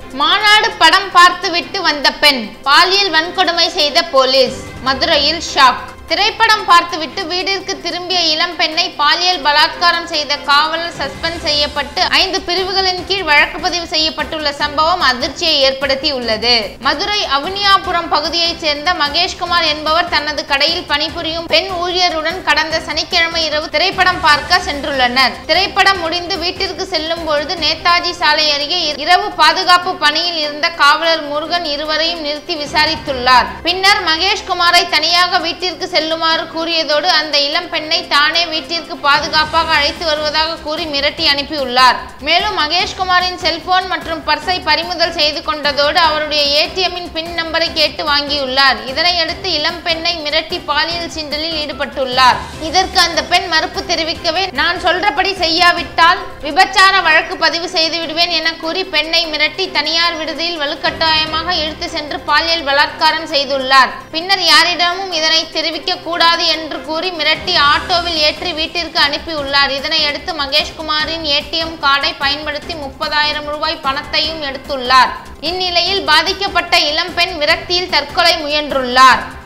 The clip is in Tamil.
மாநாடு படம் பார்த்துவிட்டு வந்த பெண் பாலியல் வன்கொடுமை செய்த போலீஸ் மதுரையில் ஷாக் திரைப்படம் பார்த்துவிட்டு வீட்டிற்கு திரும்பிய இளம் பெண்ணை பாலியல் பலாத்காரம் செய்த காவலர் சஸ்பெண்ட் செய்யப்பட்டு ஐந்து பிரிவுகளின் கீழ் வழக்கு பதிவு செய்யப்பட்டுள்ள சம்பவம் அதிர்ச்சியை ஏற்படுத்தியுள்ளது மதுரை அவுனியாபுரம் பகுதியைச் சேர்ந்த மகேஷ்குமார் என்பவர் தனது கடையில் பணிபுரியும் பெண் ஊழியருடன் கடந்த சனிக்கிழமை இரவு திரைப்படம் பார்க்க சென்றுள்ளனர் திரைப்படம் முடிந்து வீட்டிற்கு செல்லும் பொழுது நேதாஜி சாலை அருகே இரவு பாதுகாப்பு பணியில் இருந்த காவலர் முருகன் இருவரையும் நிறுத்தி விசாரித்துள்ளார் பின்னர் மகேஷ்குமாரை தனியாக வீட்டிற்கு செல்லுமாறு கூறியதோடு அந்த இளம் பெண்ணை தானே வீட்டிற்கு பாதுகாப்பாக அழைத்து வருவதாக கூறி மிரட்டி அனுப்பியுள்ளார் மேலும் மகேஷ்குமாரின் செல்போன் மற்றும் பர்ஸை பறிமுதல் செய்து கொண்டதோடு அவருடைய ஏடிஎம்மின் பின் நம்பரை கேட்டு வாங்கியுள்ளார் இதனையடுத்து இளம் பெண்ணை மிரட்டி பாலியல் சீண்டலில் ஈடுபட்டுள்ளார் இதற்கு அந்த பெண் மறுப்பு தெரிவிக்கவே நான் சொல்றபடி செய்யாவிட்டால் விபச்சார வழக்கு பதிவு செய்து விடுவேன் என கூறி பெண்ணை மிரட்டி தனியார் விடுதியில் வலுக்கட்டாயமாக இழுத்து சென்று பாலியல் பலாத்காரம் செய்துள்ளார் பின்னர் யாரிடமும் இதனை தெரிவிக்க கூடாது என்று கூறி மிரட்டி ஆட்டோவில் ஏற்றி வீட்டிற்கு அனுப்பியுள்ளார் இதனையடுத்து மகேஷ்குமாரின் ஏடிஎம் கார்டை பயன்படுத்தி முப்பதாயிரம் ரூபாய் பணத்தையும் எடுத்துள்ளார் இந்நிலையில் பாதிக்கப்பட்ட இளம்பெண் விரக்தியில் தற்கொலை முயன்றுள்ளார்